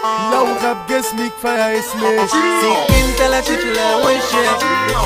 لو غاب جسمي كفايه اسمي سكينة لا تتلا وشك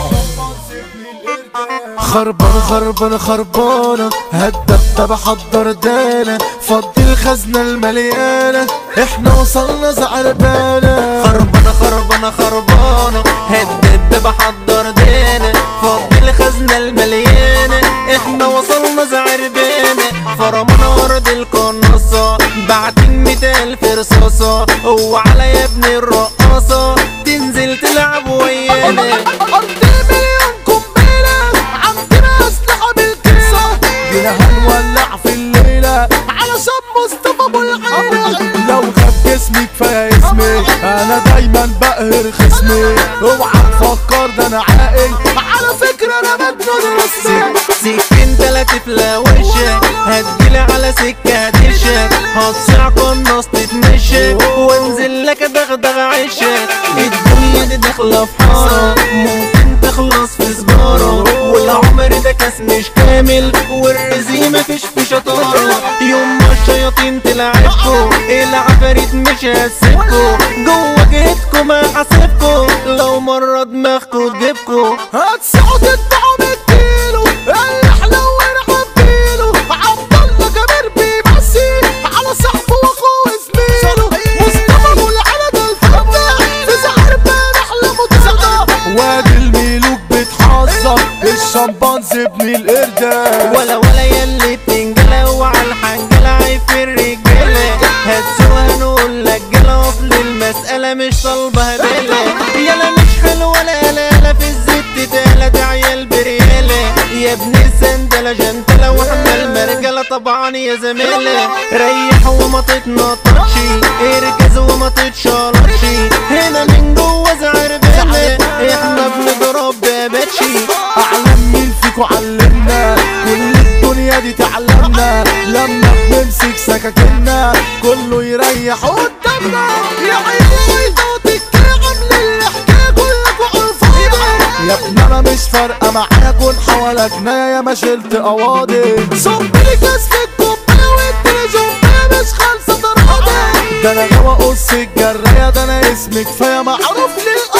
خربانة خربانة خربانة هالدبة بحضر دانا فضي الخزنة المليانة احنا وصلنا زعربانة خربانة خربانة خربانة هدد بحضر دينا فضي الخزنة المليانة احنا وصلنا زعربانة فرمنا ارض القناصة بعتين مية الف رصاصة وعلى يا ابن الرقاصة تنزل تلعب ويانا أرض مليون قنبلة عندنا أسلحة بالكيسة جينا هنولع في الليلة علشان مصطفى أبو العالة لو غاب جسمي كفاية اسمي أنا دايما بقهر خصمي اوعى تفكر ده أنا عاقل على فكرة أنا مجنون رسمي سكين تلاتة في وشك هتجيلي على سكة هتشك هتصيع قناص تتمشى وانزل لك دغدغ عشك الدنيا دي داخلة في حارة ممكن تخلص في سجارة والعمر ده كاس مش كامل والرزق مفيش في شطارة يوم ما الشياطين تلعبكوا العفاريت مش هتسيبكوا جوا جهتكوا ما حاسبكوا لو مرة دماغكوا تجيبكوا هتسعوا تدفعوا من الكيلو اللي حلو ونعبيله عبد الله كبير بيمسي على صاحبه واخوه زميله مصطفى ابو العلا ده الفتى في زعربان احلى متصدى وادي الملوك بتحذر الشمبانزي ابن القردة ولا ولا يلي بتنجلة وعلى الحنجلة عيب في الرجالة هتسوى نقول لك جلا اصل المسألة مش طالبة هبالة يلا مش حلوة ولا لا في الزيت تالا ده عيال بريالة يا ابن السندلة جنتلة واحنا المرجلة طبعا يا زميلة ريح وما تتنططش اركز وما تتشالطش هنا من جوه زعربالة احنا بنضرب باباتشي اعلم مين فيكو علمنا كل الدنيا دي تعلمنا لما بنمسك سكاكينا كله يريح قدامنا يا عيني ضغطك عامل الحكايه كلكوا عالفاضي يا ابني انا مش فارقه معايا كون حوالك جنايه يا ما شلت قواضي صب لي كاس في الكوبايه والتليفون مش خالصه تراضي ده انا جوا قص الجرايه ده انا اسمي كفايه معروف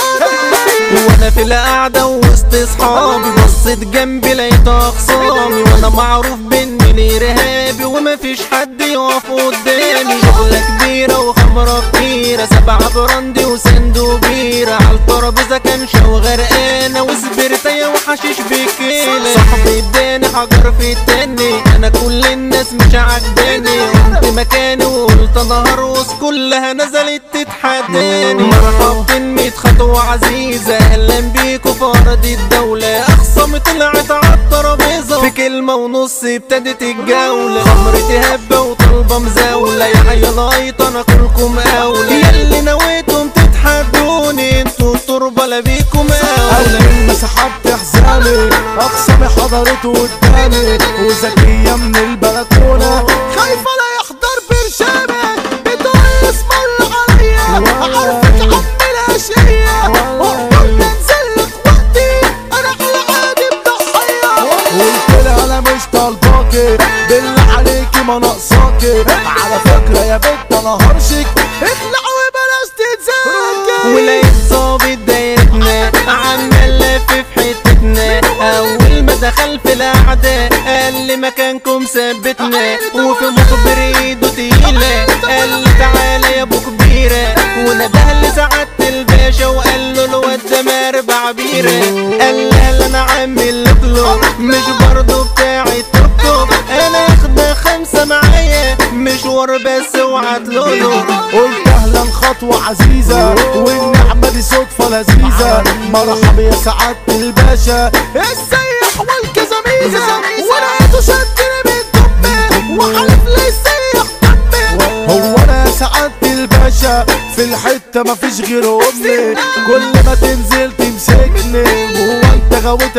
للقاضي وانا في القعدة وسط اصحابي بصيت جنبي لقيت اخصامي وانا معروف باني ارهابي ومفيش حد يقف قدامي شغلة كبيرة وخمرة كتيرة سبعة براندي وصندوق بيرة عالترابيزة كان شو غرقانة وسبرتاية وحشيش بكيلة صاحبي اداني حجر في التاني انا كل الناس مش عجباني قمت مكاني وقلت انا هرقص كلها نزلت تتحداني مرحبتين ميت خطوة عزيزة اهلا بيكوا في ارض الدولة اخصم طلعت عالترابيزة في كلمة ونص ابتدت الجولة خمرتي هبة وطلبة مزاولة يا حي لايط انا كلكم اولى ياللي نويتم تتحدوني انتوا التربة لا بيكم اولى أول ما سحبت حزامي أقسامي حضرته قدامي وذكية من البلكونة خايفة لا يحضر برشامي بتقول اسم الله عليا عارفك عم الأشقية وأقدر ننزل لك وقتي أنا على عادي بضحية قلت لها أنا مش طالباكي بالله عليكي ما ناقصاكي على فكرة يا بنت أنا هرشك اخلعي وبلاش تتزاكي ولقيت ظابط دايرتنا عمال لف في حتتنا اول ما دخل في القعده قال لي مكانكم ثبتنا وفي مخبر ايده تقيله قال لي تعالى يا ابو كبيره ونده لي سعاده الباشا وقال له الواد ده مربع بيره قال له لا انا عامل له مش برضه بتاعي توك توك انا اخده خمسه معايا مشوار بس وعتلوله قلت اهلا خطوة عزيزة والنعمة دي صدفة لذيذة مرحبا يا سعادة الباشا السيح والكزميزة ولقيته شدني من دمي وحلف لي السيح دمي هو انا يا سعادة الباشا في الحتة مفيش غير امي كل ما تنزل تمسكني هو انت غاوي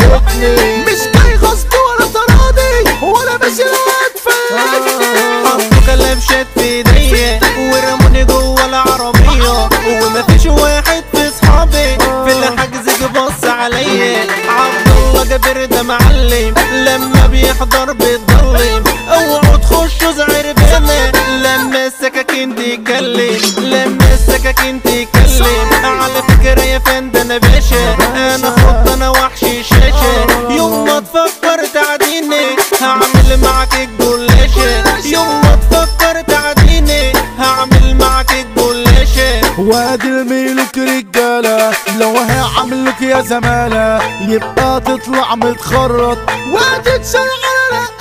تشكني مش جاي غصب ولا تراضي ولا ماشي لوقت فين حطوا كلبشات في ايديا ورموني جوه العربية ومفيش واحد في صحابي في الحجز جه بص عليا عبد الله جابر ده معلم لما بيحضر بيتظلم اوعوا تخشوا زعربانة لما السكاكين السكاكين تتكلم لما السكاكين تتكلم على فكرة يا فندم انا باشا انا خط انا وحش شاشة يوم ما تفكر تعديني هعمل معاك الجلاشة يوم ما تفكر تعديني هعمل معاك الجلاشة وادي الميلك رجالة لو هيعملك يا زمالة يبقى تطلع متخرط وادي تشغل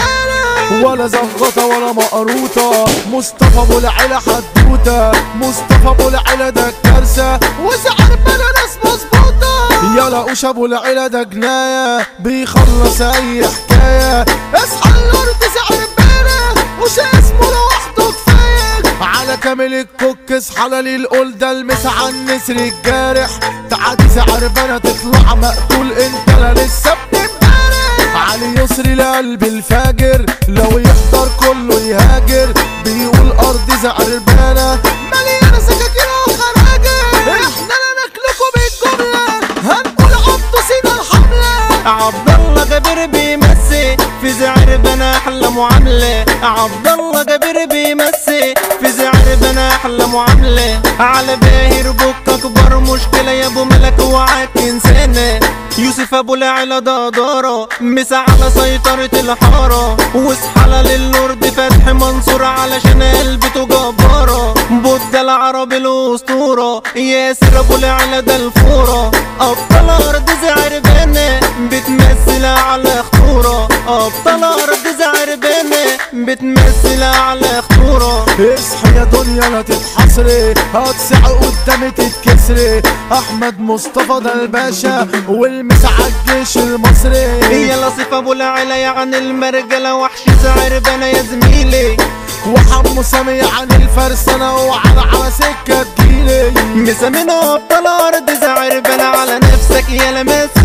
نقالة ولا زغطة ولا مقروطة مصطفى ابو العيلة حدوتة مصطفى ابو العيلة ده كارثة وسعر بلا ناس مظبوطة يلا وش ابو العيلة ده جناية بيخلص اي حكاية اصحى الارض سعر بلا وش اسمه لوحده كفاية على كامل الكوك اصحى للقول ده المس على النسر الجارح تعدي سعر بنا تطلع مقتول انت لا لسه بتمبارح علي يسري لقلب الفاجر لو يحضر كله يهاجر بيقول ارض زعربانة مليانة سكاكين وخراجر احنا لا ناكلكم بالجملة هنقول عبدو سينا الحملة عبد الله جابر بيمسي في زعر بنا احلى معامله عبد الله جابر بيمسي في زعر بنا احلى معامله على باهر بك اكبر مشكله يا ابو ملك وعاك انسانه يوسف ابو العلا ده دارة مسا على سيطرة الحارة واصحى للورد فتح منصور علشان قلبته جبارة بود العرب الاسطورة ياسر ابو العلا ده الفورة ابطال ارض زعربانة بتمثل على خطورة ابطال ارض زعربانة بتمثل على خطورة اصحي يا دنيا لا تتحصري هتسع قدامي تتكسري احمد مصطفى ده الباشا والمس على الجيش المصري هي لصيف ابو العلا يعني المرجلة وحش زعربانة يا زميلي وحمو سامي عن الفرسانة وعلى على سكة تجيلي مسامين ابطال ارض زعربانة على نفسك يا لمس